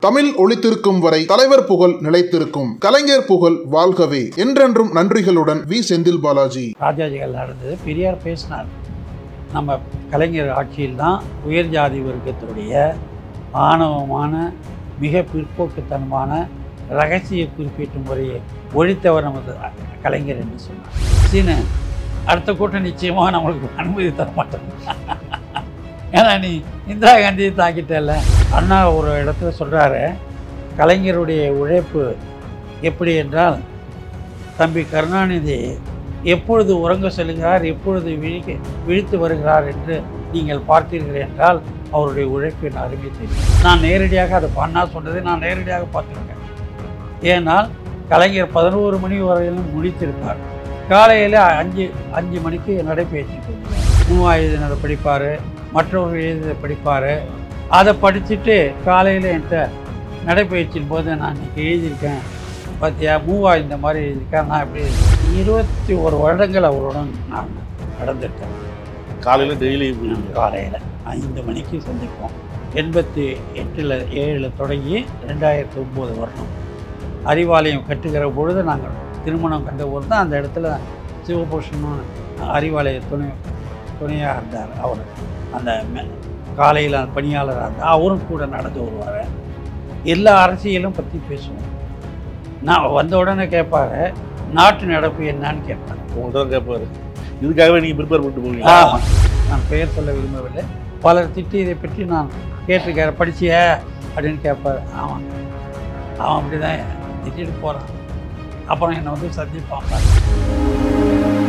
தமிழ் ஒளித்திருக்கும் வரை தலைவர் புகழ் நிலைத்திருக்கும் கலைஞர் புகழ் வாழ்கவே என்றென்றும் நன்றிகளுடன் வி செந்தில் பாலாஜி ராஜாஜிகள் நடந்தது பெரியார் பேசினார் நம்ம கலைஞர் ஆட்சியில் தான் உயர் ஜாதி வர்க்கத்துடைய ஆணவமான மிக பிற்போக்குத்தனமான ரகசிய குறிப்பீட்டு முறையை ஒழித்தவர் நமது கலைஞர் என்று சொன்னார் சீனு அடுத்த கூட்டம் நிச்சயமாக நம்மளுக்கு அனுமதி தர மாட்டேன் ஏன்னா நீ இந்திரா காந்தியை தாக்கிட்டல அண்ணா ஒரு இடத்துல சொல்கிறாரு கலைஞருடைய உழைப்பு எப்படி என்றால் தம்பி கருணாநிதி எப்பொழுது உறங்க செல்கிறார் எப்பொழுது விழிக்க விழித்து வருகிறார் என்று நீங்கள் பார்த்தீர்கள் என்றால் அவருடைய உழைப்பின் அருமை தெரியும் நான் நேரடியாக அதை பண்ணா சொன்னதை நான் நேரடியாக பார்த்துருக்கேன் ஏனால் கலைஞர் பதினோரு மணி வரையிலும் முடித்திருப்பார் காலையில் அஞ்சு அஞ்சு மணிக்கு நடைபயிற்சி போவார். மூவாயிரம் நட படிப்பார் மற்றவர்கள் எழுதியதை படிப்பார் அதை படிச்சுட்டு காலையில் என்கிட்ட நடைப்பயிற்சியின் போது நான் இன்னைக்கு எழுதியிருக்கேன் பார்த்தியா மூவா இந்த மாதிரி எழுதியிருக்கேன் நான் இப்படி இருபத்தி ஒரு வருடங்கள் அவருடன் நான் நடந்திருக்கேன் காலையில் டெய்லி காலையில் ஐந்து மணிக்கு சந்திப்போம் எண்பத்தி எட்டில் ஏழில் தொடங்கி ரெண்டாயிரத்தி ஒம்பது வருடம் அறிவாலயம் கட்டுகிற பொழுது நாங்கள் திருமணம் கண்ட போது தான் அந்த இடத்துல சிவபூஷணும் அறிவாலய துணை துணையாக இருந்தார் அவர் அந்த காலையில் பணியாளராக இருந்தார் அவரும் கூட நடந்து வருவார் எல்லா அரசியலும் பற்றி பேசுவோம் நான் வந்த உடனே கேட்பாரு நாட்டு நடப்பு என்னன்னு கேட்பாரு உங்கள்கிட்ட தான் கேட்பாரு இதுக்காகவே நீங்கள் ப்ரிப்பேர் பண்ணிட்டு போவீங்க ஆமாம் நான் பெயர் சொல்ல விரும்பவில்லை பலர் திட்டி இதை பற்றி நான் கேட்டிருக்கேன் படிச்சிய அப்படின்னு கேட்பார் ஆமாங்க அவன் அப்படி தான் திட்டிட்டு போகிறான் அப்புறம் என்னை வந்து சந்திப்பான் பாரு.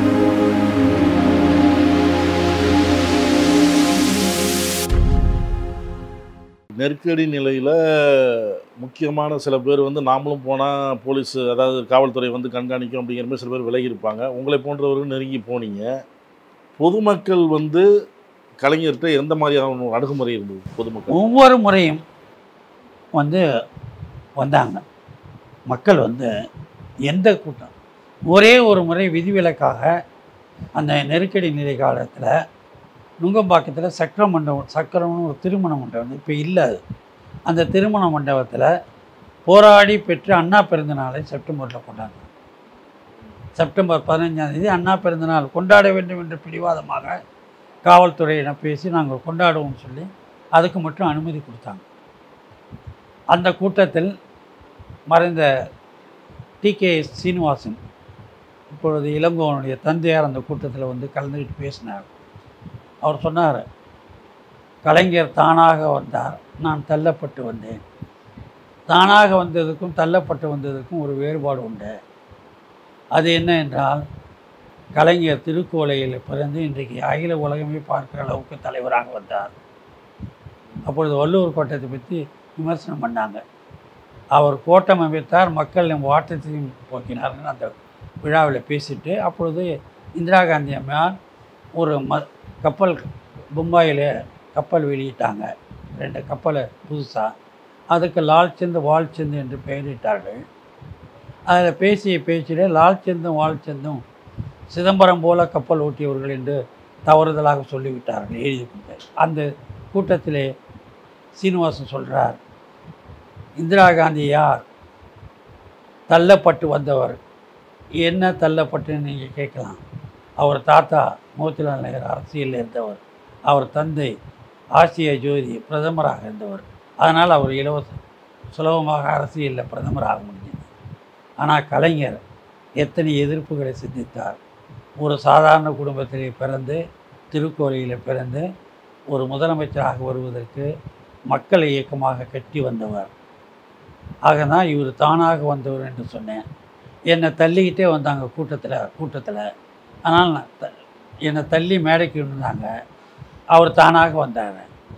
நெருக்கடி நிலையில் முக்கியமான சில பேர் வந்து நாமளும் போனால் போலீஸ் அதாவது காவல்துறை வந்து கண்காணிக்கும் அப்படிங்கிற மாதிரி சில பேர் விலகி இருப்பாங்க உங்களை போன்றவர்கள் நெருங்கி போனீங்க பொதுமக்கள் வந்து கலைஞர்கிட்ட எந்த மாதிரியான ஒரு அணுகுமுறை இருந்தது பொதுமக்கள் ஒவ்வொரு முறையும் வந்து வந்தாங்க மக்கள் வந்து எந்த கூட்டம் ஒரே ஒரு முறை விதிவிலக்காக அந்த நெருக்கடி நிலை காலத்தில் நுங்கம்பாக்கத்தில் சக்கர மண்டபம் சக்கரம்னு ஒரு திருமண மண்டபம் இப்போ இல்லை அது அந்த திருமண மண்டபத்தில் போராடி பெற்று அண்ணா பிறந்தநாளை செப்டம்பரில் கொண்டாடினாங்க செப்டம்பர் பதினஞ்சாம் தேதி அண்ணா பிறந்தநாள் கொண்டாட வேண்டும் என்று பிடிவாதமாக காவல்துறையிடம் பேசி நாங்கள் கொண்டாடுவோம்னு சொல்லி அதுக்கு மட்டும் அனுமதி கொடுத்தாங்க அந்த கூட்டத்தில் மறைந்த டி கே சீனிவாசன் இப்பொழுது இளங்கோவனுடைய தந்தையார் அந்த கூட்டத்தில் வந்து கலந்துக்கிட்டு பேசினார் அவர் சொன்னார் கலைஞர் தானாக வந்தார் நான் தள்ளப்பட்டு வந்தேன் தானாக வந்ததுக்கும் தள்ளப்பட்டு வந்ததுக்கும் ஒரு வேறுபாடு உண்டு அது என்ன என்றால் கலைஞர் திருக்கோலையில் பிறந்து இன்றைக்கு அகில உலகமே பார்க்குற அளவுக்கு தலைவராக வந்தார் அப்பொழுது வள்ளுவர் கோட்டத்தை பற்றி விமர்சனம் பண்ணாங்க அவர் கோட்டம் அமைத்தார் மக்கள் நம் வாட்டத்தையும் போக்கினார்னு அந்த விழாவில் பேசிட்டு அப்பொழுது இந்திரா காந்தி அம்மையார் ஒரு ம கப்பல் மும்பாயில் கப்பல் வெளியிட்டாங்க ரெண்டு கப்பலை புதுசாக அதுக்கு லால்சந்த் வால்சந்த் என்று பெயரிட்டார்கள் அதில் பேசிய பேச்சிலே லால்சந்தும் வால்சந்தும் சிதம்பரம் போல கப்பல் ஓட்டியவர்கள் என்று தவறுதலாக சொல்லிவிட்டார்கள் எழுதி கொடுத்தார் அந்த கூட்டத்திலே சீனிவாசன் சொல்கிறார் இந்திரா காந்தி யார் தள்ளப்பட்டு வந்தவர் என்ன தள்ளப்பட்டுன்னு நீங்கள் கேட்கலாம் அவர் தாத்தா மோத்திலால் நேரு அரசியலில் இருந்தவர் அவர் தந்தை ஆசிய ஜோதி பிரதமராக இருந்தவர் அதனால் அவர் இலவச சுலபமாக அரசியலில் பிரதமராக முடிஞ்சது ஆனால் கலைஞர் எத்தனை எதிர்ப்புகளை சிந்தித்தார் ஒரு சாதாரண குடும்பத்திலே பிறந்து திருக்கோயிலில் பிறந்து ஒரு முதலமைச்சராக வருவதற்கு மக்கள் இயக்கமாக கட்டி வந்தவர் ஆக தான் இவர் தானாக வந்தவர் என்று சொன்னேன் என்னை தள்ளிக்கிட்டே வந்தாங்க கூட்டத்தில் கூட்டத்தில் ஆனால் நான் த என்னை தள்ளி மேடைக்கு இருந்தாங்க அவர் தானாக வந்தார்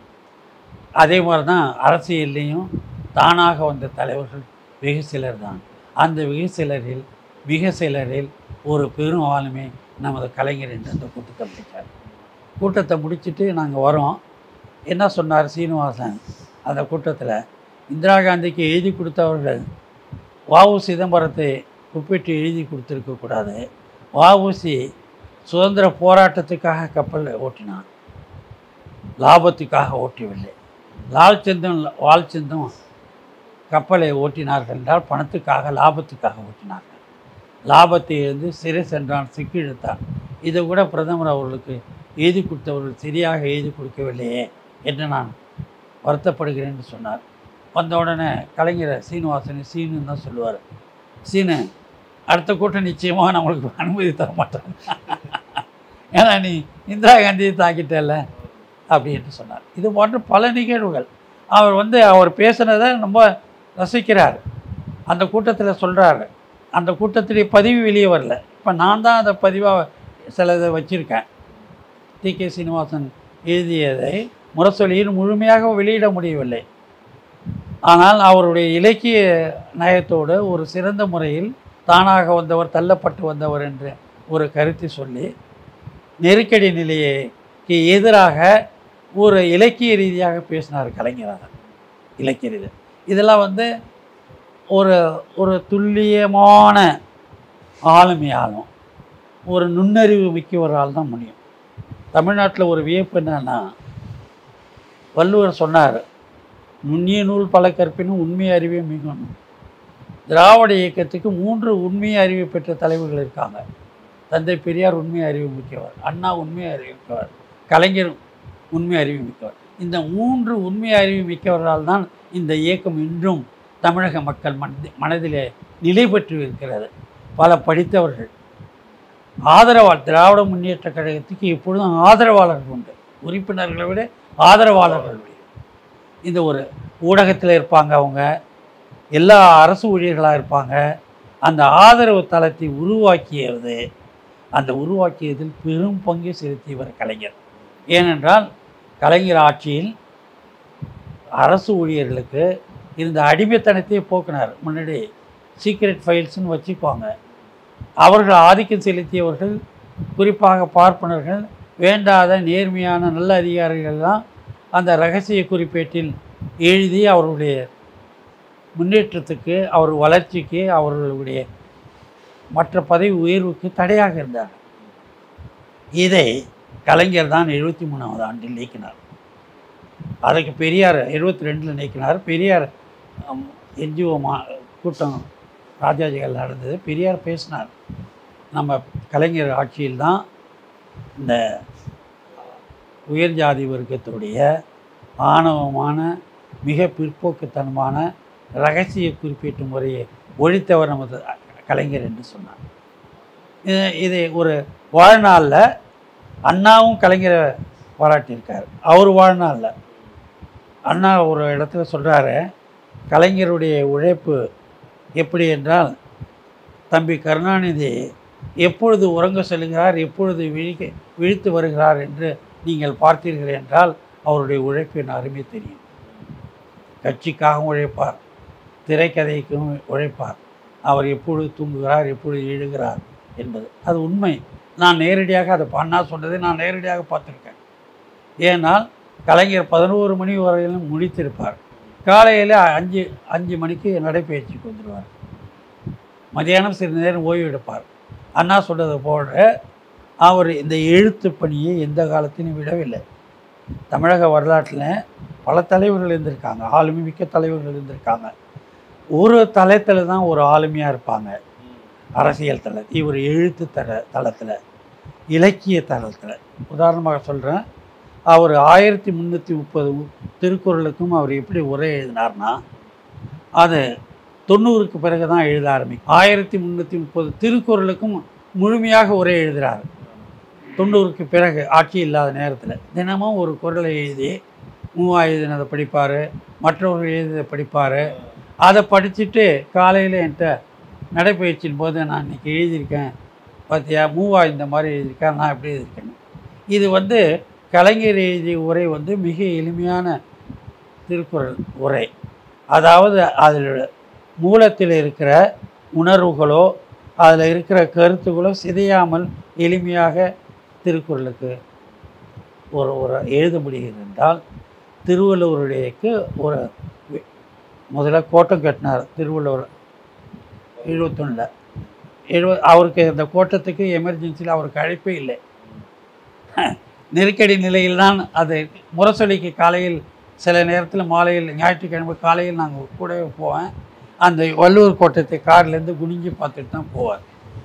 அதே மாதிரி தான் அரசியல்லையும் தானாக வந்த தலைவர்கள் வெகு சிலர் தான் அந்த வெகு சிலரில் மிக சிலரில் ஒரு பெரும் ஆளுமை நமது கலைஞர் என்று அந்த கூட்டத்தை முடித்தார் கூட்டத்தை முடிச்சுட்டு நாங்கள் வரோம் என்ன சொன்னார் சீனிவாசன் அந்த கூட்டத்தில் இந்திரா காந்திக்கு எழுதி கொடுத்தவர்கள் வாவு சிதம்பரத்தை ஒப்பிட்டு எழுதி கொடுத்துருக்கக்கூடாது வஉசி சுதந்திர போராட்டத்துக்காக கப்பல் ஓட்டினான் லாபத்துக்காக ஓட்டவில்லை லால்சந்தும் வால்சந்தும் கப்பலை ஓட்டினார்கள் என்றால் பணத்துக்காக லாபத்துக்காக ஓட்டினார்கள் லாபத்தை இருந்து சிறை சென்றான் சிக்கிழுத்தான் இதை கூட பிரதமர் அவர்களுக்கு எழுதி கொடுத்தவர்கள் சரியாக எழுதி கொடுக்கவில்லையே என்று நான் வருத்தப்படுகிறேன் என்று சொன்னார் வந்த உடனே கலைஞர் சீனிவாசன் சீனுன்னு தான் சொல்லுவார் சீனு அடுத்த கூட்டம் நிச்சயமாக நம்மளுக்கு அனுமதி தர மாட்டாங்க ஏன்னா நீ இந்திரா காந்தியை தாக்கிட்டல அப்படின்னு சொன்னார் இது போன்ற பல நிகழ்வுகள் அவர் வந்து அவர் பேசுனதை ரொம்ப ரசிக்கிறார் அந்த கூட்டத்தில் சொல்கிறாரு அந்த கூட்டத்திலே பதிவு வெளியே வரல இப்போ நான் தான் அந்த பதிவாக சிலதை வச்சுருக்கேன் டி கே சீனிவாசன் எழுதியதை முரசொலியில் முழுமையாக வெளியிட முடியவில்லை ஆனால் அவருடைய இலக்கிய நயத்தோடு ஒரு சிறந்த முறையில் தானாக வந்தவர் தள்ளப்பட்டு வந்தவர் என்று ஒரு கருத்தை சொல்லி நெருக்கடி நிலைக்கு எதிராக ஒரு இலக்கிய ரீதியாக பேசினார் கலைஞராக இலக்கிய ரீதியாக இதெல்லாம் வந்து ஒரு ஒரு துல்லியமான ஆளுமையாலும் ஒரு நுண்ணறிவு மிக்கவரால் தான் முடியும் தமிழ்நாட்டில் ஒரு வியப்பு என்னன்னா வள்ளுவர் சொன்னார் நுண்ணிய நூல் பல கற்பினும் உண்மை அறிவே மிகணும் திராவிட இயக்கத்துக்கு மூன்று உண்மை அறிவு பெற்ற தலைவர்கள் இருக்காங்க தந்தை பெரியார் உண்மை அறிவு மிக்கவர் அண்ணா உண்மை அறிவு மிக்கவர் கலைஞர் உண்மை அறிவு மிக்கவர் இந்த மூன்று உண்மை அறிவு மிக்கவரால் தான் இந்த இயக்கம் இன்றும் தமிழக மக்கள் மனதி மனதிலே நிலை பெற்று இருக்கிறது பல படித்தவர்கள் ஆதரவாளர் திராவிட முன்னேற்ற கழகத்துக்கு எப்பொழுதும் ஆதரவாளர்கள் உண்டு உறுப்பினர்களை விட ஆதரவாளர்கள் உண்டு. இந்த ஒரு ஊடகத்தில் இருப்பாங்க அவங்க எல்லா அரசு ஊழியர்களாக இருப்பாங்க அந்த ஆதரவு தளத்தை உருவாக்கியது அந்த உருவாக்கியதில் பெரும் பங்கு செலுத்தியவர் கலைஞர் ஏனென்றால் கலைஞர் ஆட்சியில் அரசு ஊழியர்களுக்கு இருந்த அடிமைத்தனத்தையே போக்கினார் முன்னாடி சீக்ரெட் ஃபைல்ஸ்னு வச்சுக்குவாங்க அவர்கள் ஆதிக்கம் செலுத்தியவர்கள் குறிப்பாக பார்ப்பனர்கள் வேண்டாத நேர்மையான நல்ல அதிகாரிகள்லாம் அந்த ரகசிய குறிப்பேட்டில் எழுதி அவர்களுடைய முன்னேற்றத்துக்கு அவர் வளர்ச்சிக்கு அவர்களுடைய மற்ற பதவி உயர்வுக்கு தடையாக இருந்தார் இதை கலைஞர் தான் எழுபத்தி மூணாவது ஆண்டில் நீக்கினார் அதுக்கு பெரியார் எழுபத்தி ரெண்டில் நீக்கினார் பெரியார் என்ஜிஓ மா கூட்டம் ராஜாஜிகள் நடந்தது பெரியார் பேசினார் நம்ம கலைஞர் ஆட்சியில் தான் இந்த உயர் ஜாதி வர்க்கத்துடைய ஆணவமான மிக பிற்போக்குத்தனமான ரகசிய குறிப்பீட்டு முறையை ஒழித்தவர் நமது கலைஞர் என்று சொன்னார் இது இதை ஒரு வாழ்நாளில் அண்ணாவும் கலைஞரை பாராட்டியிருக்கார் அவர் வாழ்நாளில் அண்ணா ஒரு இடத்துல சொல்கிறாரு கலைஞருடைய உழைப்பு எப்படி என்றால் தம்பி கருணாநிதி எப்பொழுது உறங்க செல்கிறார் எப்பொழுது விழிக்க விழித்து வருகிறார் என்று நீங்கள் பார்த்தீர்கள் என்றால் அவருடைய உழைப்பின் அருமை தெரியும் கட்சிக்காகவும் உழைப்பார் திரைக்கதைக்கும் உழைப்பார் அவர் எப்பொழுது தூங்குகிறார் எப்பொழுது எழுகிறார் என்பது அது உண்மை நான் நேரடியாக அதை அண்ணா சொன்னதை நான் நேரடியாக பார்த்துருக்கேன் ஏனால் கலைஞர் பதினோரு மணி வரையிலும் முடித்திருப்பார் காலையில் அஞ்சு அஞ்சு மணிக்கு நடைப்பயிற்சிக்கு வந்துடுவார் மதியானம் சிறிது நேரம் ஓய்வு எடுப்பார் அண்ணா சொன்னது போல அவர் இந்த எழுத்து பணியை எந்த காலத்திலும் விடவில்லை தமிழக வரலாற்றில் பல தலைவர்கள் இருந்திருக்காங்க ஆளுமை மிக்க தலைவர்கள் இருந்திருக்காங்க ஒரு தளத்தில் தான் ஒரு ஆளுமையாக இருப்பாங்க அரசியல் தள இவர் எழுத்து தள தளத்தில் இலக்கிய தளத்தில் உதாரணமாக சொல்கிறேன் அவர் ஆயிரத்தி முந்நூற்றி முப்பது திருக்குறளுக்கும் அவர் எப்படி உரை எழுதினார்னா அது தொண்ணூறுக்கு பிறகு தான் எழுத ஆரம்பிக்கும் ஆயிரத்தி முந்நூற்றி முப்பது திருக்குறளுக்கும் முழுமையாக உரை எழுதுகிறார் தொண்ணூறுக்கு பிறகு ஆட்சி இல்லாத நேரத்தில் தினமும் ஒரு குரலை எழுதி மூவா எழுதினதை படிப்பார் மற்றவர்கள் எழுதியதை படிப்பார் அதை படிச்சுட்டு காலையில் என்கிட்ட நடைப்பயிற்சியின் போது நான் இன்றைக்கி எழுதியிருக்கேன் பார்த்தியா மூவா இந்த மாதிரி எழுதியிருக்கேன் நான் எப்படி எழுதியிருக்கேன் இது வந்து கலைஞர் எழுதிய உரை வந்து மிக எளிமையான திருக்குறள் உரை அதாவது அதில் மூலத்தில் இருக்கிற உணர்வுகளோ அதில் இருக்கிற கருத்துக்களோ சிதையாமல் எளிமையாக திருக்குறளுக்கு ஒரு ஒரு எழுத முடிகிறது என்றால் திருவள்ளுவருடையக்கு ஒரு வி- முதல்ல கோட்டம் கட்டினார் திருவள்ளுவர் எழுபத்தொன்னில் எழுப அவருக்கு இந்த கோட்டத்துக்கு எமர்ஜென்சியில் அவருக்கு அழைப்பே இல்லை நெருக்கடி நிலையில்தான் அது முரசொலிக்கு காலையில் சில நேரத்தில் மாலையில் ஞாயிற்றுக்கிழமை காலையில் நாங்கள் கூடவே போவேன் அந்த வள்ளுவர் கோட்டத்தை கார்லேருந்து குனிஞ்சு பார்த்துட்டு தான் போவார்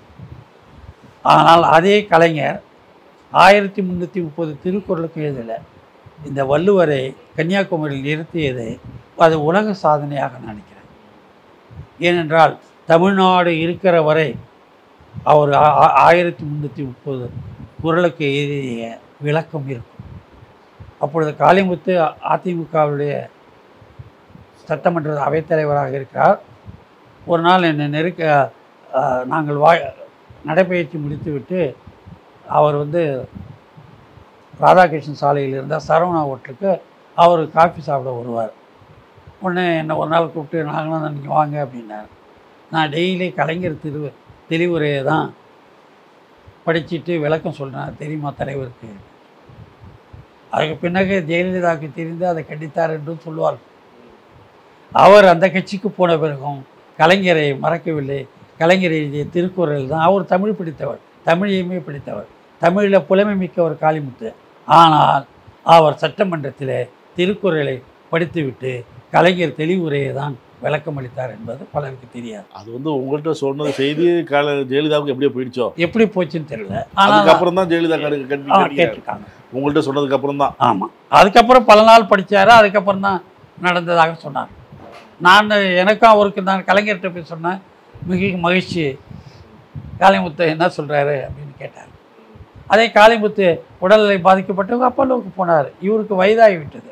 ஆனால் அதே கலைஞர் ஆயிரத்தி முந்நூற்றி முப்பது திருக்குறளுக்கு எழுதலை இந்த வள்ளுவரை கன்னியாகுமரியில் நிறுத்தியது அது உலக சாதனையாக நினைக்கிறேன் ஏனென்றால் தமிழ்நாடு இருக்கிற வரை அவர் ஆ- ஆ- ஆயிரத்தி முந்நூற்றி முப்பது குரலுக்கு எழுதிய விளக்கம் இருக்கும் அப்பொழுது காளிமுத்து அதிமுகவுடைய சட்டமன்ற அவைத்தலைவராக இருக்கிறார் ஒரு நாள் என்னை நெருக்க ஆ, நாங்கள் வா நடைபயிற்சி முடித்துவிட்டு அவர் வந்து ராதாகிருஷ்ணன் சாலையில் இருந்தால் சரவணா ஹோட்டலுக்கு அவர் காஃபி சாப்பிட வருவார் உடனே என்னை ஒரு நாள் கூப்பிட்டு நாங்களும் நீங்கள் வாங்க அப்படின்னார் நான் டெய்லி கலைஞர் திரு தெளிவுரையை தான் படிச்சுட்டு விளக்கம் சொல்கிறேன் தெரியுமா தலைவருக்கு அதுக்கு பின்னகு ஜெயலலிதாவுக்கு தெரிந்து அதை கண்டித்தார் என்றும் சொல்லுவார் அவர் அந்த கட்சிக்கு போன பிறகும் கலைஞரை மறக்கவில்லை கலைஞர் எழுதிய திருக்குறள் தான் அவர் தமிழ் படித்தவர் தமிழையுமே படித்தவர் தமிழில் புலமை மிக்கவர் காளிமுத்து ஆனால் அவர் சட்டமன்றத்தில் திருக்குறளை படித்துவிட்டு கலைஞர் தெளிவுரையை தான் விளக்கம் அளித்தார் என்பது பலருக்கு தெரியாது அது வந்து உங்கள்கிட்ட சொன்னது செய்தி கால ஜெயலலிதாவுக்கு எப்படியோ போயிடுச்சோ எப்படி போச்சுன்னு தெரியல ஆனால் அதுக்கப்புறம் தான் ஜெயலலிதா கணக்கு கல்வி ஆ, கேட்டீங்க. கேட்டிருக்காங்க உங்கள்கிட்ட சொன்னதுக்கு அப்புறம் தான் ஆமாம் அதுக்கப்புறம் பல நாள் படிச்சாரு அதுக்கப்புறம் தான் நடந்ததாக சொன்னார் நான் எனக்கும் அவருக்கு நான் கலைஞர்கிட்ட போய் சொன்னேன் மிக மகிழ்ச்சி காளிமுத்து என்ன சொல்கிறாரு அப்படின்னு கேட்டார் அதே காளிமுத்து உடல்நிலை பாதிக்கப்பட்டவங்க அப்பல்லோவுக்கு போனார் இவருக்கு வயதாகி விட்டது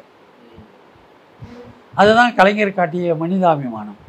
அதுதான் கலைஞர் காட்டிய மனிதாபிமானம்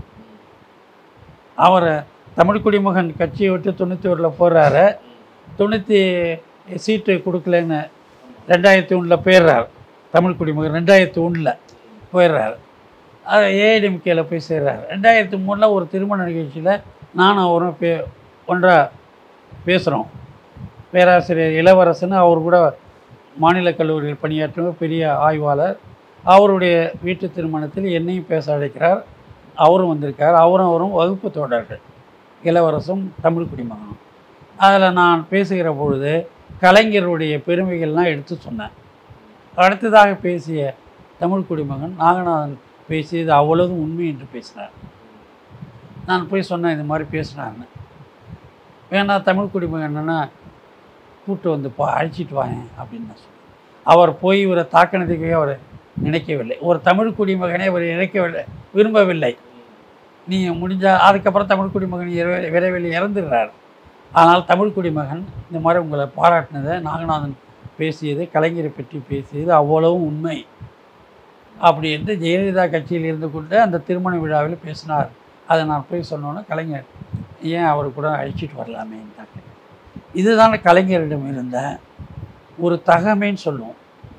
அவர் தமிழ் குடிமகன் கட்சியை விட்டு தொண்ணூற்றி ஒன்றில் போடுறாரு தொண்ணூற்றி சீட்டு கொடுக்கலன்னு ரெண்டாயிரத்தி ஒன்றில் போயிடுறாரு தமிழ் குடிமகன் ரெண்டாயிரத்தி ஒன்றில் போயிடுறாரு அது ஏஐடிஎம்கேல போய் சேர்றாரு ரெண்டாயிரத்தி மூணில் ஒரு திருமண நிகழ்ச்சியில் நானும் அவரும் பே ஒன்றா பேசுகிறோம் பேராசிரியர் இளவரசன் அவர் கூட மாநில கல்லூரியில் பணியாற்றும் பெரிய ஆய்வாளர் அவருடைய வீட்டு திருமணத்தில் என்னையும் பேச அழைக்கிறார் அவரும் வந்திருக்கார் அவரும் அவரும் வகுப்பு தோழர்கள் இளவரசும் தமிழ் குடிமகனும் அதில் நான் பேசுகிற பொழுது கலைஞருடைய பெருமைகள்லாம் எடுத்து சொன்னேன் அடுத்ததாக பேசிய தமிழ் குடிமகன் நாகநாதன் பேசியது அவ்வளவும் உண்மை என்று பேசினார் நான் போய் சொன்னேன் இது மாதிரி பேசினாருன்னு வேணா தமிழ் குடிமகன் என்னன்னா கூட்டு வந்து பா அழைச்சிட்டு வாங்க அப்படின்னு நான் சொன்னேன் அவர் போய் இவரை தாக்கினதுக்கே அவர் நினைக்கவில்லை ஒரு தமிழ் குடிமகனை அவர் நினைக்கவில்லை விரும்பவில்லை நீ முடிஞ்சால் அதுக்கப்புறம் தமிழ் குடிமகன் இரவே- விரைவில் இறந்துடுறார் ஆனால் தமிழ் குடிமகன் இந்த மாதிரி உங்களை பாராட்டினதை நாகநாதன் பேசியது கலைஞரை பற்றி பேசியது அவ்வளவும் உண்மை அப்படி என்று ஜெயலலிதா கட்சியில் இருந்து கொண்டு அந்த திருமண விழாவில் பேசினார் அதை நான் போய் சொன்னோன்னே கலைஞர் ஏன் அவர் கூட அழைச்சிட்டு வரலாமேன்ட்டாங்க இதுதான் கலைஞரிடம் இருந்த ஒரு தகமைன்னு சொல்லுவோம்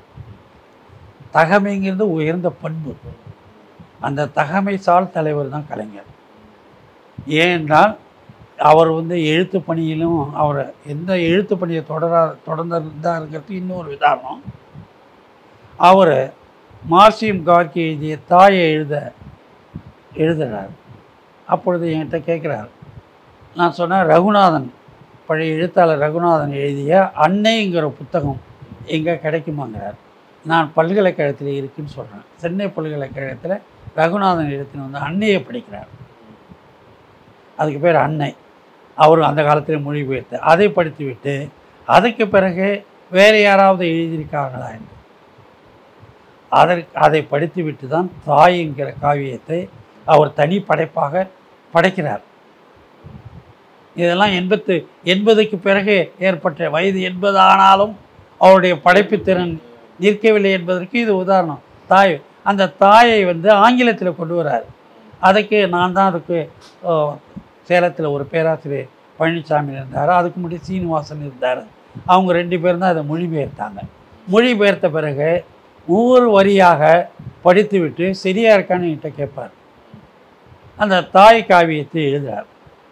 தகமைங்கிறது உயர்ந்த பண்பு அந்த தகமை சால் தலைவர் தான் கலைஞர் ஏனென்றால் அவர் வந்து எழுத்து பணியிலும் அவர் எந்த எழுத்து பணியை தொடரா தொடர்ந்தாருங்கிறது இன்னொரு உதாரணம் அவர் மார்சியம் கார்கி எழுதிய தாயை எழுத எழுதுகிறார் அப்பொழுது என்கிட்ட கேட்குறார் நான் சொன்னேன் ரகுநாதன் பழைய எழுத்தாளர் ரகுநாதன் எழுதிய அன்னைங்கிற புத்தகம் எங்கே கிடைக்குமாங்கிறார் நான் பல்கலைக்கழகத்தில் இருக்குன்னு சொல்கிறேன் சென்னை பல்கலைக்கழகத்தில் ரகுநாதன் எழுத்தின வந்து அன்னையை படிக்கிறார் அதுக்கு பேர் அன்னை அவர் அந்த காலத்தில் மொழிபெயர்த்து அதை படித்துவிட்டு அதுக்கு பிறகு வேறு யாராவது எழுதியிருக்காங்களா என்று அதற்கு அதை படித்துவிட்டு தான் தாய் என்கிற காவியத்தை அவர் தனி படைப்பாக படைக்கிறார் இதெல்லாம் எண்பத்து எண்பதுக்கு பிறகு ஏற்பட்ட வயது எண்பது ஆனாலும் அவருடைய படைப்புத் திறன் நிற்கவில்லை என்பதற்கு இது உதாரணம் தாய் அந்த தாயை வந்து ஆங்கிலத்தில் கொண்டு வரார் அதுக்கு நான் தான் அதுக்கு சேலத்தில் ஒரு பேராசிரியர் பழனிசாமி இருந்தார் அதுக்கு முன்னாடி சீனிவாசன் இருந்தார் அவங்க ரெண்டு பேரும் தான் அதை மொழிபெயர்த்தாங்க மொழிபெயர்த்த பிறகு ஒவ்வொரு வரியாக படித்துவிட்டு சரியா இருக்கான்னு என்கிட்ட கேட்பார் அந்த தாய் காவியத்தை எழுதுகிறார்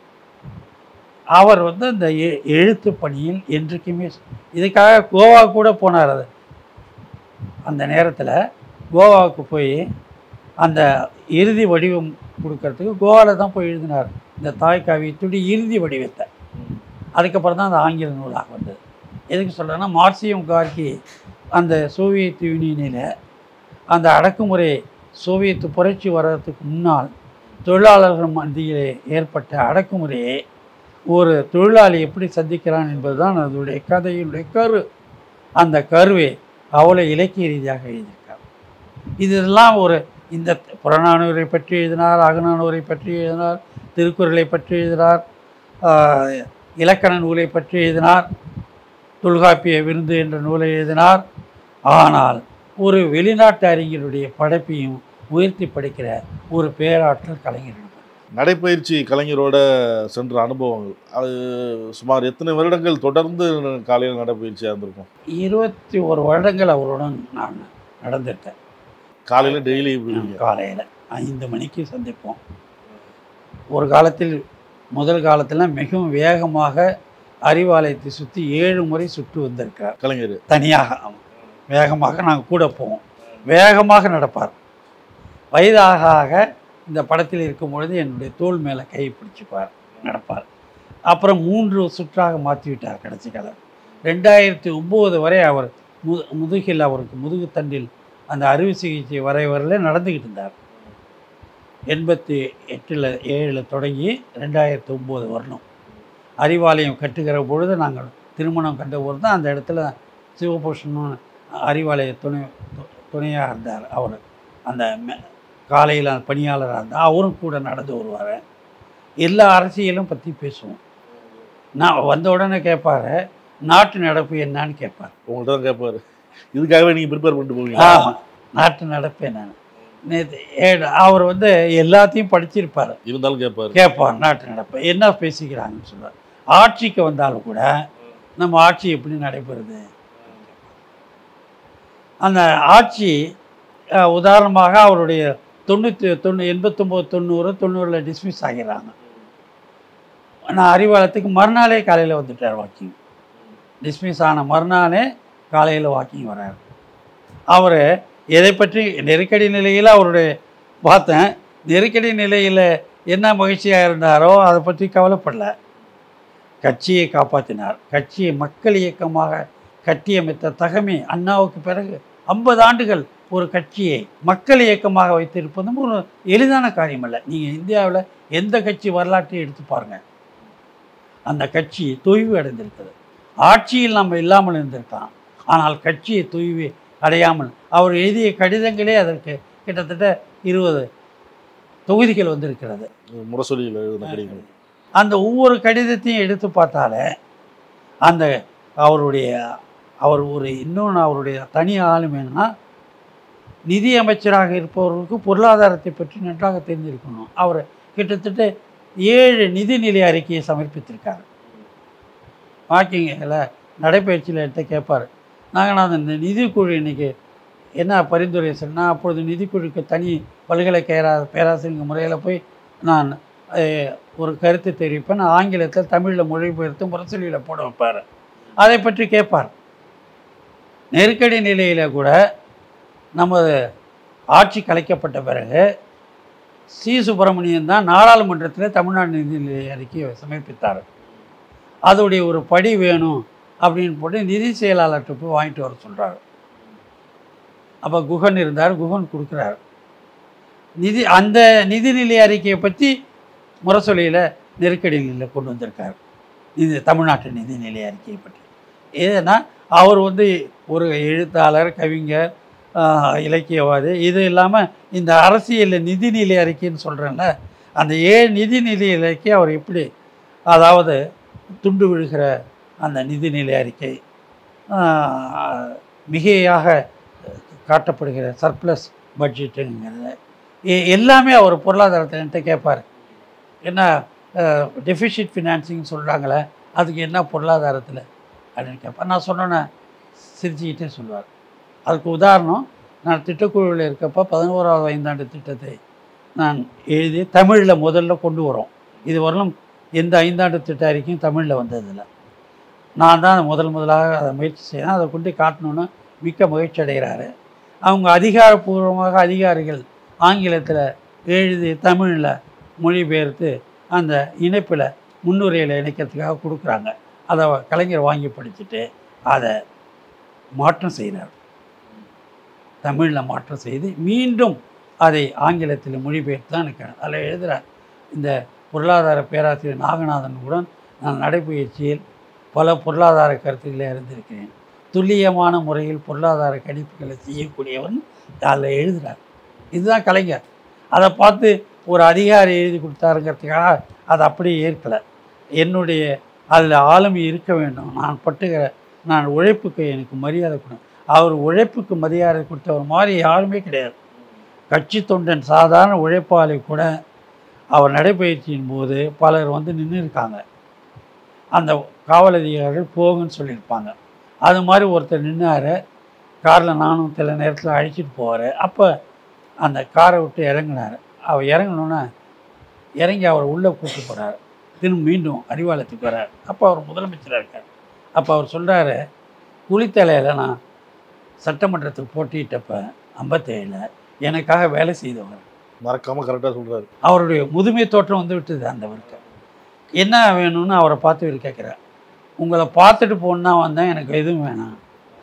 அவர் வந்து அந்த எ- எழுத்து பணியில் என்றைக்குமே இதுக்காக கோவா கூட போனார் அது அந்த நேரத்தில் கோவாவுக்கு போய் அந்த இறுதி வடிவம் கொடுக்கறதுக்கு கோவாவில் தான் போய் எழுதினார் இந்த தாய் காவியத்துடைய இறுதி வடிவத்தை அதுக்கப்புறம் தான் அந்த ஆங்கில நூலாக வந்தது எதுக்கு சொல்கிறேன்னா மார்சியம் கார்கி அந்த சோவியத் யூனியனில் அந்த அடக்குமுறை சோவியத்து புரட்சி வர்றதுக்கு முன்னால் தொழிலாளர்கள் மத்தியிலே ஏற்பட்ட அடக்குமுறையை ஒரு தொழிலாளி எப்படி சந்திக்கிறான் என்பதுதான் அதனுடைய கதையினுடைய கரு அந்த கருவை அவ்வளோ இலக்கிய ரீதியாக எழுதியிருக்கார் இதெல்லாம் ஒரு இந்த புறநானூரை பற்றி எழுதினார் அகநானூரை பற்றி எழுதினார் திருக்குறளை பற்றி எழுதினார் ஆஹ், இலக்கண நூலை பற்றி எழுதினார் தொல்காப்பிய விருந்து என்ற நூலை எழுதினார் ஆனால் ஒரு வெளிநாட்டு அறிஞருடைய படைப்பையும் உயர்த்தி படிக்கிற ஒரு பேராற்றல் கலைஞர் இருப்பார். நடைப்பயிற்சி கலைஞரோட சென்ற அனுபவங்கள் அது சுமார் எத்தனை வருடங்கள் தொடர்ந்து காலையில் நடைப்பயிற்சியாக இருந்திருக்கும் இருபத்தி ஒரு வருடங்கள் அவருடன் நான் நடந்துட்டேன் காலையில் டெய்லி இப்படி காலையில் ஐந்து மணிக்கு சந்திப்போம் ஒரு காலத்தில் முதல் காலத்தில் மிகவும் வேகமாக அறிவாலயத்தை சுற்றி ஏழு முறை சுற்றி வந்திருக்கார் கலைஞர் தனியாக ஆமாம். வேகமாக நாங்கள் கூட போவோம் வேகமாக நடப்பார் வயதாக ஆக இந்த படத்தில் இருக்கும் பொழுது என்னுடைய தோள் மேலே கை பிடிச்சிப்பார் நடப்பார் அப்புறம் மூன்று சுற்றாக மாற்றி விட்டார் கடைசி காலம் ரெண்டாயிரத்தி ஒம்பது வரை அவர் மு முதுகில் அவருக்கு முதுகுத்தண்டில் அந்த அறுவை சிகிச்சை வரை வரல நடந்துக்கிட்டு இருந்தார் எண்பத்தி எட்டில் ஏழில் தொடங்கி ரெண்டாயிரத்தி ஒம்பது வரணும் அறிவாலயம் கட்டுகிற பொழுது நாங்கள் திருமணம் கண்ட பொழுது தான் அந்த இடத்துல சிவபூஷணன் அறிவாலய துணை து- துணையாக இருந்தார் அவர் அந்த காலையில் பணியாளராக இருந்தார் அவரும் கூட நடந்து வருவார் எல்லா அரசியலும் பற்றி பேசுவோம் நான் வந்த உடனே கேட்பாரு நாட்டு நடப்பு என்னன்னு கேட்பார் உங்கள்கிட்ட தான் கேட்பாரு இதுக்காகவே நீங்கள் ப்ரிப்பேர் பண்ணிட்டு போவீங்க ஆமாம் நாட்டு நடப்பு என்னன்னு நேற்று ஏ- அவர் வந்து எல்லாத்தையும் படிச்சிருப்பார் இருந்தாலும் கேட்பாரு கேட்பார் நாட்டு நடப்பு என்ன பேசிக்கிறாங்கன்னு சொல்லுவார் ஆட்சிக்கு வந்தாலும் கூட நம்ம ஆட்சி எப்படி நடைபெறுது அந்த ஆட்சி அஹ், உதாரணமாக அவருடைய தொண்ணூற்றி தொண்ணூ எண்பத்தொம்போது தொண்ணூறு தொண்ணூறில் டிஸ்மிஸ் ஆகிறாங்க நான் அறிவாலயத்துக்கு மறுநாளே காலையில் வந்துட்டார் வாக்கிங் டிஸ்மிஸ் ஆன மறுநாளே காலையில் வாக்கிங் வரார் அவர் எதை பற்றி நெருக்கடி நிலையில் அவருடைய பார்த்தேன் நெருக்கடி நிலையில் என்ன மகிழ்ச்சியாக இருந்தாரோ அதை பற்றி கவலைப்படல கட்சியை காப்பாற்றினார் கட்சியை மக்கள் இயக்கமாக கட்டியமைத்த தகமை அண்ணாவுக்கு பிறகு ஐம்பது ஆண்டுகள் ஒரு கட்சியை மக்கள் இயக்கமாக வைத்திருப்பதும் ஒரு எளிதான காரியம் அல்ல நீங்கள் இந்தியாவில் எந்த கட்சி வரலாற்றையும் எடுத்து பாருங்கள் அந்த கட்சி தொய்வு அடைந்திருக்கிறது ஆட்சியில் நம்ம இல்லாமல் இருந்திருக்கலாம் ஆனால் கட்சியை தொய்வு அடையாமல் அவர் எழுதிய கடிதங்களே அதற்கு கிட்டத்தட்ட இருபது தொகுதிகள் வந்திருக்கிறது முரசொலியில் எழுதின கடிதங்கள் அந்த ஒவ்வொரு கடிதத்தையும் எடுத்து பார்த்தாலே அந்த அவருடைய அவர் ஒரு இன்னொன்று அவருடைய தனி ஆளுமைன்னா நிதி அமைச்சராக இருப்பவர்களுக்கு பொருளாதாரத்தை பற்றி நன்றாக தெரிஞ்சிருக்கணும் அவர் கிட்டத்தட்ட ஏழு நிதிநிலை அறிக்கையை சமர்ப்பித்திருக்காரு வாக்கிங்கில் நடைப்பயிற்சியில் எடுத்து கேட்பார் நாங்கள் நான் இந்த நிதிக்குழு இன்னைக்கு என்ன பரிந்துரை சொன்னால் அப்பொழுது நிதிக்குழுக்கு தனி பல்கலைக்கழக பேராசிரியர் முறையில் போய் நான் அஹ், ஒரு கருத்து தெரிவிப்பேன் நான் ஆங்கிலத்தில் தமிழில் மொழிபெயர்த்து முரசொலியில் போட வைப்பார் அதை பற்றி கேட்பார் நெருக்கடி நிலையில் கூட நமது ஆட்சி கலைக்கப்பட்ட பிறகு சி சுப்பிரமணியன் தான் நாடாளுமன்றத்தில் தமிழ்நாடு நிதிநிலை அறிக்கையை சமர்ப்பித்தார் அதோடைய ஒரு படி வேணும் அப்படின்னு போட்டு நிதி செயலாளர்கிட்ட போய் வாங்கிட்டு வர சொல்கிறாரு அப்போ குகன் இருந்தார் குகன் கொடுக்குறாரு நிதி அந்த நிதிநிலை அறிக்கையை பற்றி முரசொலியில் நெருக்கடி நிலையில் கொண்டு வந்திருக்காரு இது தமிழ்நாட்டு நிதிநிலை அறிக்கையை பற்றி ஏன்னா அவர் வந்து ஒரு எழுத்தாளர் கவிஞர் ஆஹ், இலக்கியவாதி இது இல்லாமல் இந்த அரசியல் நிதிநிலை அறிக்கைன்னு சொல்கிறேன்ல அந்த ஏழு நிதிநிலை அறிக்கை அவர் எப்படி அதாவது துண்டு விழுகிற அந்த நிதிநிலை அறிக்கை ஆஹ், மிகையாக காட்டப்படுகிற சர்ப்ளஸ் பட்ஜெட்டுங்கிறது எ- எல்லாமே அவர் பொருளாதாரத்தில் என்கிட்ட கேட்பார் என்ன டெஃபிஷிட் ஃபினான்சிங் சொல்கிறாங்களே அதுக்கு என்ன பொருளாதாரத்தில் அப்படின்னு கேட்பார் நான் சொன்னோன்னே சிரிச்சுக்கிட்டே சொல்லுவார் அதுக்கு உதாரணம் நான் திட்டக்குழுவில் இருக்கப்போ பதினோராவது ஐந்தாண்டு திட்டத்தை நான் எழுதி தமிழில் முதல்ல கொண்டு வரோம் இது வரலும் எந்த ஐந்தாண்டு திட்ட அறிக்கையும் தமிழில் வந்ததில்லை நான் தான் முதல் முதலாக அதை முயற்சி செய்தேன் அதை கொண்டு காட்டணுன்னு மிக்க மகிழ்ச்சி அடைகிறாரு அவங்க அதிகாரப்பூர்வமாக அதிகாரிகள் ஆங்கிலத்தில் எழுதி தமிழில் மொழிபெயர்த்து அந்த இணைப்பில் முன்னுரையில் இணைக்கிறதுக்காக கொடுக்குறாங்க அதை கலைஞர் வாங்கி படிச்சுட்டு அதை மாற்றம் செய்கிறார் தமிழில் மாற்றம் செய்து மீண்டும் அதை ஆங்கிலத்தில் மொழிபெயர்த்து தான் இருக்கிறேன் அதில் எழுதுகிறார் இந்த பொருளாதார பேராசிரியர் நாகநாதன் கூட நான் நடைபயிற்சியில் பல பொருளாதார கருத்துக்களை அறிந்திருக்கிறேன் துல்லியமான முறையில் பொருளாதார கணிப்புகளை செய்யக்கூடியவன் அதில் எழுதுகிறார் இதுதான் கலைஞர் அதை பார்த்து ஒரு அதிகாரி எழுதி கொடுத்தாருங்கிறதுக்காக அதை அப்படியே ஏற்கலை என்னுடைய அதில் ஆளுமை இருக்க வேண்டும் நான் பட்டுகிற நான் உழைப்புக்கு எனக்கு மரியாதை கொடு அவர் உழைப்புக்கு மரியாதை கொடுத்தவர் மாதிரி யாருமே கிடையாது கட்சி தொண்டன் சாதாரண உழைப்பாளி கூட அவர் நடைபயிற்சியின் போது பலர் வந்து நின்று இருக்காங்க அந்த காவல் அதிகாரிகள் போகுன்னு சொல்லியிருப்பாங்க அது மாதிரி ஒருத்தர் நின்னார் காரில் நானும் சில நேரத்தில் அழைச்சிட்டு போவார் அப்போ அந்த காரை விட்டு இறங்கினார் அவர் இறங்கினோன்னே இறங்கி அவர் உள்ளே கூப்பிட்டு போகிறார் திரும்ப மீண்டும் அறிவாலயத்துக்கு வரார் அப்போ அவர் முதலமைச்சராக இருக்கார் அப்போ அவர் சொல்கிறாரு குளித்தலையில் நான் சட்டமன்றத்துக்கு போட்டியிட்டப்ப ஐம்பத்தேழில் எனக்காக வேலை செய்தவர் மறக்காம கரெக்டாக சொல்றாரு அவருடைய முதுமை தோற்றம் வந்து விட்டது அந்தவருக்கு என்ன வேணும்னு அவரை பார்த்து இவர் கேட்குறார் உங்களை பார்த்துட்டு போனா வந்தேன் எனக்கு எதுவும் வேணாம்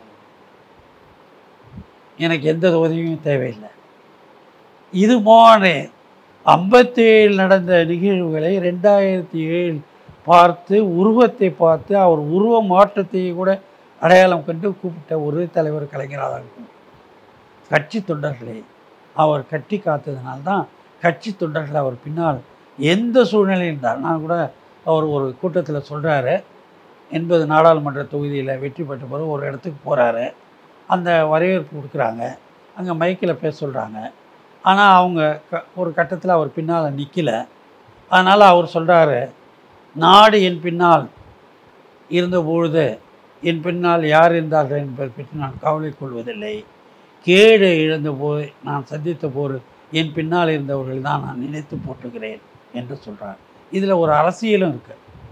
எனக்கு எந்த உதவியும் தேவையில்லை இது போன்ற ஐம்பத்தேழு நடந்த நிகழ்வுகளை ரெண்டாயிரத்தி ஏழு பார்த்து உருவத்தை பார்த்து அவர் உருவ மாற்றத்தை கூட அடையாளம் கண்டு கூப்பிட்ட ஒரு தலைவர் கலைஞராக தான் இருக்கும் கட்சி தொண்டர்களை அவர் கட்டி காத்ததுனால்தான் கட்சி தொண்டர்கள் அவர் பின்னால் எந்த சூழ்நிலையில் இருந்தார் நான் கூட அவர் ஒரு கூட்டத்தில் சொல்கிறாரு எண்பது நாடாளுமன்ற தொகுதியில் வெற்றி பெற்ற பிறகு ஒரு இடத்துக்கு போகிறாரு அந்த வரவேற்பு கொடுக்குறாங்க அங்கே மைக்கில் பேச சொல்கிறாங்க ஆனால் அவங்க க ஒரு கட்டத்தில் அவர் பின்னால் நிற்கல அதனால் அவர் சொல்கிறாரு நாடு என் பின்னால் இருந்தபொழுது என் பின்னால் யார் இருந்தார்கள் என்பதை பற்றி நான் கவலை கொள்வதில்லை கேடு இழந்த போது நான் சந்தித்த போது என் பின்னால் இருந்தவர்கள் தான் நான் நினைத்து போட்டுகிறேன் என்று சொல்கிறார் இதில் ஒரு அரசியலும் இருக்கு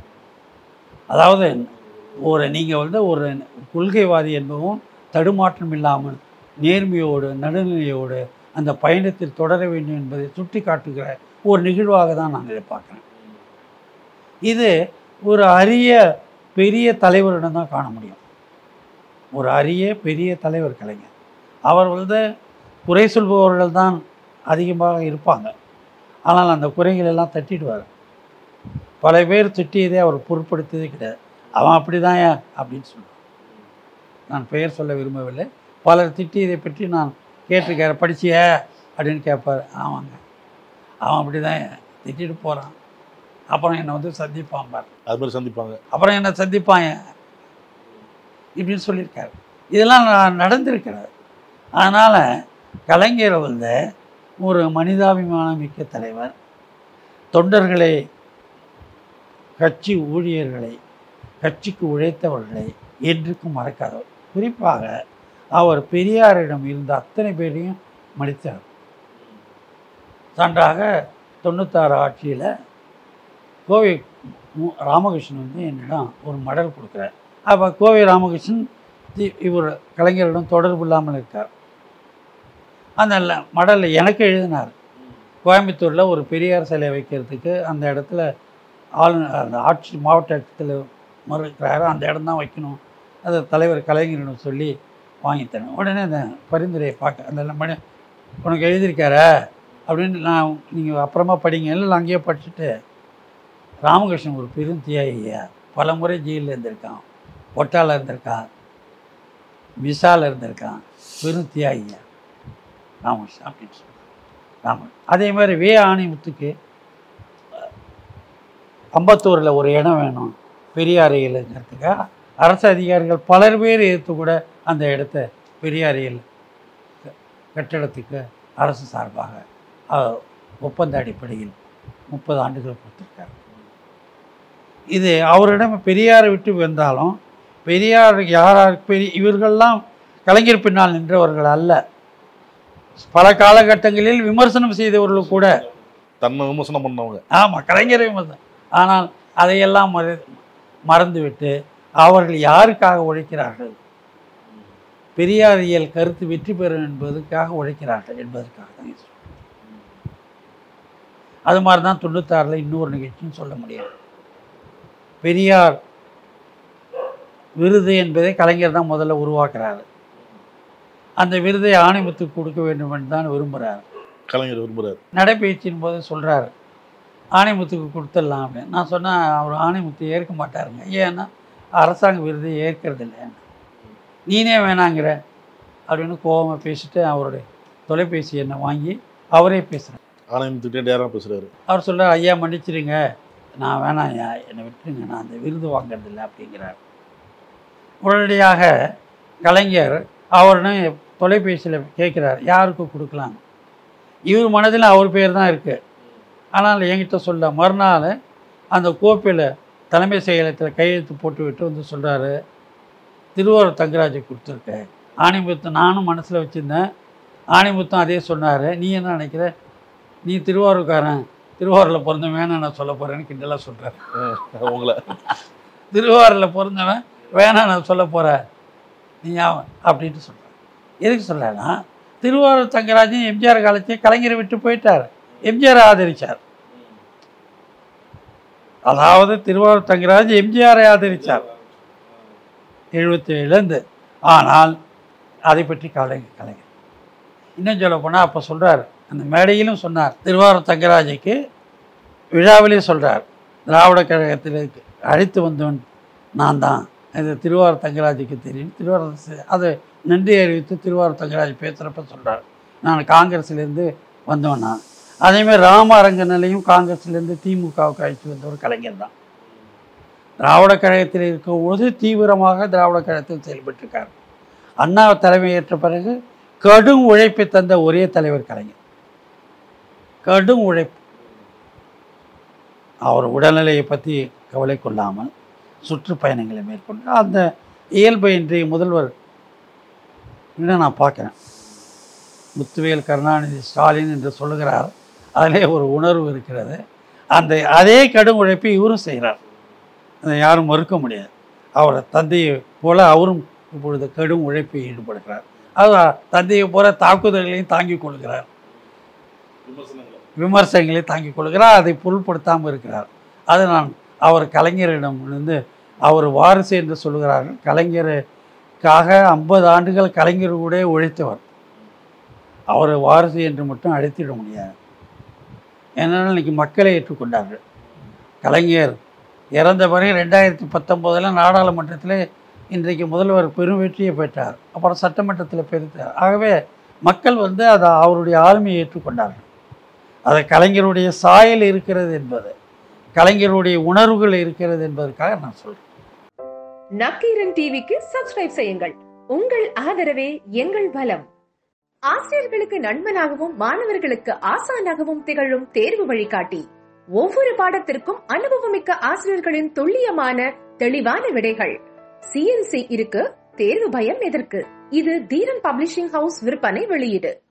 அதாவது ஒரு நீங்கள் வந்து ஒரு கொள்கைவாதி என்பதும் தடுமாற்றம் இல்லாமல் நேர்மையோடு நடுநிலையோடு அந்த பயணத்தில் தொடர வேண்டும் என்பதை சுட்டி காட்டுகிற ஒரு நிகழ்வாக தான் நான் இதை பார்க்குறேன் இது ஒரு அரிய பெரிய தலைவரிடம் தான் காண முடியும் ஒரு அரிய பெரிய தலைவர் கலைஞர் அவர் வந்து குறை சொல்பவர்கள் தான் அதிகமாக இருப்பாங்க ஆனால் அந்த குறைகள் எல்லாம் தட்டிடுவார் பல பேர் திட்டியதே அவர் பொருட்படுத்தியதே கிடையாது அவன் அப்படி தான் அப்படின்னு சொல்லுவான் நான் பெயர் சொல்ல விரும்பவில்லை பலர் திட்டியதை பற்றி நான் கேட்டிருக்காரு படிச்சிய அப்படின்னு கேட்பார் ஆமாங்க அவன் அப்படி தான் திட்டிட்டு போகிறான் அப்புறம் என்னை வந்து சந்திப்பான் பார் அது மாதிரி சந்திப்பாங்க அப்புறம் என்னை சந்திப்பான் இப்படின்னு சொல்லியிருக்காரு இதெல்லாம் நான் நடந்திருக்கிறது அதனால் கலைஞர் வந்து ஒரு மனிதாபிமானம் மிக்க தலைவர் தொண்டர்களை கட்சி ஊழியர்களை கட்சிக்கு உழைத்தவர்களை என்றுக்கும் மறக்காதவர் குறிப்பாக அவர் பெரியாரிடம் இருந்த அத்தனை பேரையும் மடித்தார் சான்றாக தொண்ணூத்தாறு ஆட்சியில் கோவை மு- ராமகிருஷ்ணன் வந்து என்னிடம் ஒரு மடல் கொடுக்குறார் அப்போ கோவை ராமகிருஷ்ணன் தி- இவர் கலைஞரிடம் தொடர்பு இல்லாமல் இருக்கார் அந்த ல- மடலை எனக்கு எழுதினார் கோயம்புத்தூரில் ஒரு பெரியார் சிலை வைக்கிறதுக்கு அந்த இடத்துல ஆளுநர் அந்த ஆட்சி மாவட்ட ஆட்சித்தில் மறுக்கிறாரு அந்த இடம் தான் வைக்கணும் அது தலைவர் கலைஞரிடம் சொல்லி வாங்கித்தரேன் உடனே அந்த பரிந்துரையை பார்க்க அந்த மணி உனக்கு எழுதியிருக்காரா அப்படின்னு நான் நீங்கள் அப்புறமா படிங்க இல்லை அங்கேயே படிச்சுட்டு ராமகிருஷ்ணன் ஒரு பெரும் தியாகியா பல முறை ஜெயிலில் இருந்திருக்கான் ஒட்டால இருந்திருக்கான் விசால இருந்திருக்கான் பெரும் தியாகியா ராமகிருஷ்ணன் அப்படின்னு சொல்லுவாங்க ராமன் அதே மாதிரி வே ஆணைமுத்துக்கு அம்பத்தூரில் ஒரு இடம் வேணும் பெரியாரையில்ங்கிறதுக்காக அரசு அதிகாரிகள் பலர் பேர் எடுத்து கூட அந்த இடத்த பெரியாரையில் க- கட்டிடத்துக்கு அரசு சார்பாக அஹ், ஒப்பந்த அடிப்படையில் முப்பது ஆண்டுகள் கொடுத்துருக்காரு இது அவரிடம் பெரியாரை விட்டு வந்தாலும் பெரியார் யாரார் பெரிய இவர்கள்லாம் கலைஞர் பின்னால் நின்றவர்கள் அல்ல பல காலகட்டங்களில் விமர்சனம் செய்தவர்கள் கூட தன்னை விமர்சனம் பண்ணவங்க ஆமாம் கலைஞரை விமர்சனம் ஆனால் அதையெல்லாம் மற மறந்துவிட்டு அவர்கள் யாருக்காக உழைக்கிறார்கள் பெரியாரியல் கருத்து வெற்றி பெறும் என்பதற்காக உழைக்கிறார்கள் என்பதற்காக தான் இது சொல்றேன். அது மாதிரி தான் தொண்ணூத்தாறில் இன்னொரு நிகழ்ச்சின்னு சொல்ல முடியாது பெரியார் விருது என்பதை கலைஞர் தான் முதல்ல உருவாக்குறாரு அந்த விருதை ஆணையத்துக்கு கொடுக்க வேண்டும் என்று தான் விரும்புகிறார் கலைஞர் விரும்புகிறார் நடைபயிற்சியின் போது சொல்கிறாரு ஆணைமுத்துக்கு கொடுத்துடலாம் அப்படின்னு நான் சொன்னேன் அவர் ஆணைமுத்து ஏற்க மாட்டாருங்க ஏன்னா அரசாங்க விருதை ஏற்கிறது இல்லை நீனே வேணாங்கிற அப்படின்னு கோபமாக பேசிட்டு அவருடைய தொலைபேசி எண்ணை வாங்கி அவரே பேசுகிறேன் ஆணையத்துக்கிட்டே டேரா பேசுகிறாரு அவர் சொல்கிறார் ஐயா மன்னிச்சிடுங்க நான் வேணாம் ஐயா என்னை விட்டுருங்க நான் அந்த விருது வாங்குறதில்ல அப்படிங்கிறார் உடனடியாக கலைஞர் அவர்னு தொலைபேசியில் கேட்குறார் யாருக்கு கொடுக்கலாம் இவர் மனதில் அவர் பேர் தான் இருக்குது ஆனால் என்கிட்ட சொல்ல மறுநாள் அந்த கோப்பையில் தலைமை செயலகத்தில் கையெழுத்து போட்டு விட்டு வந்து சொல்கிறாரு திருவாரூர் தங்கராஜை கொடுத்துருக்கேன் ஆணிமுத்து நானும் மனசில் வச்சுருந்தேன் ஆணிமுத்தும் அதே சொன்னார் நீ என்ன நினைக்கிற நீ திருவாரூர்காரன் திருவாரூரில் பிறந்தவன் நான் சொல்ல போகிறேன்னு கிண்டலாக சொல்கிறார் உங்களை திருவாரூரில் பிறந்தவன் வேணாம் நான் சொல்ல போகிறேன் நீ அவன் அப்படின்ட்டு சொல்கிறேன் எதுக்கு சொல்கிறேன்னா திருவாரூர் தங்கராஜன் எம்ஜிஆர் காலத்தையும் கலைஞரை விட்டு போயிட்டார் எம்ஜிஆர் ஆதரிச்சார் அதாவது திருவாரூர் தங்கராஜ் எம்ஜிஆரை ஆதரிச்சார் எழுபத்தி ஏழுலேருந்து ஆனால் அதை பற்றி கலை கலைஞர் இன்னும் சொல்ல போனால் அப்போ சொல்கிறார் அந்த மேடையிலும் சொன்னார் திருவாரூர் தங்கராஜுக்கு விழாவிலே சொல்கிறார் திராவிட கழகத்தில் அழைத்து வந்தவன் நான் தான் இது திருவாரூர் தங்கராஜுக்கு தெரியும் திருவாரூர் ச- அதை நன்றி அறிவித்து திருவாரூர் தங்கராஜ் பேசுகிறப்ப சொல்கிறார் நான் காங்கிரஸ்லேருந்து வந்தவன் நான் அதேமாதிரி ராமரங்கனிலையும் காங்கிரஸ்லேருந்து திமுகவுக்கு அழைத்து வந்தவர் கலைஞர் தான் திராவிட கழகத்தில் இருக்கும்போது தீவிரமாக திராவிட கழகத்தில் செயல்பட்டிருக்கார் அண்ணா தலைமையேற்ற பிறகு கடும் உழைப்பை தந்த ஒரே தலைவர் கலைஞர் கடும் உழைப்பு அவர் உடல்நிலையை பற்றி கவலை கொள்ளாமல் சுற்றுப்பயணங்களை மேற்கொண்டு அந்த இயல்பை இன்றைய முதல்வர் இன்னும் நான் பார்க்குறேன் முத்துவேல் கருணாநிதி ஸ்டாலின் என்று சொல்லுகிறார் அதிலே ஒரு உணர்வு இருக்கிறது அந்த அதே கடும் உழைப்பை இவரும் செய்கிறார் அதை யாரும் மறுக்க முடியாது அவரை தந்தையை போல அவரும் இப்பொழுது கடும் உழைப்பை ஈடுபடுகிறார் அது தந்தையை போல தாக்குதல்களையும் தாங்கிக் கொள்கிறார் விமர்சனங்களை தாங்கிக் கொள்கிறார் அதை பொருட்படுத்தாமல் இருக்கிறார் அது நான் அவர் கலைஞரிடம் இருந்து அவர் வாரிசு என்று சொல்கிறார்கள் கலைஞருக்காக ஐம்பது ஆண்டுகள் கலைஞர் கூட உழைத்தவர் அவர் வாரிசு என்று மட்டும் அழைத்திட முடியாது ஏனென்றால் இன்னைக்கு மக்களை ஏற்றுக்கொண்டார்கள் கலைஞர் இறந்த பிறகு ரெண்டாயிரத்தி பத்தொம்போதில் நாடாளுமன்றத்தில் இன்றைக்கு முதல்வர் பெரும் வெற்றியை பெற்றார் அப்புறம் சட்டமன்றத்தில் பெருத்தார் ஆகவே மக்கள் வந்து அதை அவருடைய ஆளுமையை ஏற்றுக்கொண்டார்கள் அது கலைஞருடைய சாயல் இருக்கிறது என்பது கலைஞருடைய உணர்வுகள் இருக்கிறது என்பதற்காக நான் சொல்கிறேன் நக்கீரன் டிவிக்கு சப்ஸ்கிரைப் செய்யுங்கள் உங்கள் ஆதரவே எங்கள் பலம் ஆசிரியர்களுக்கு நண்பனாகவும் மாணவர்களுக்கு ஆசானாகவும் திகழும் தேர்வு வழிகாட்டி ஒவ்வொரு பாடத்திற்கும் அனுபவமிக்க ஆசிரியர்களின் துல்லியமான தெளிவான விடைகள் சிஎன்சி இருக்கு தேர்வு பயம் எதற்கு இது தீரன் பப்ளிஷிங் ஹவுஸ் விற்பனை வெளியீடு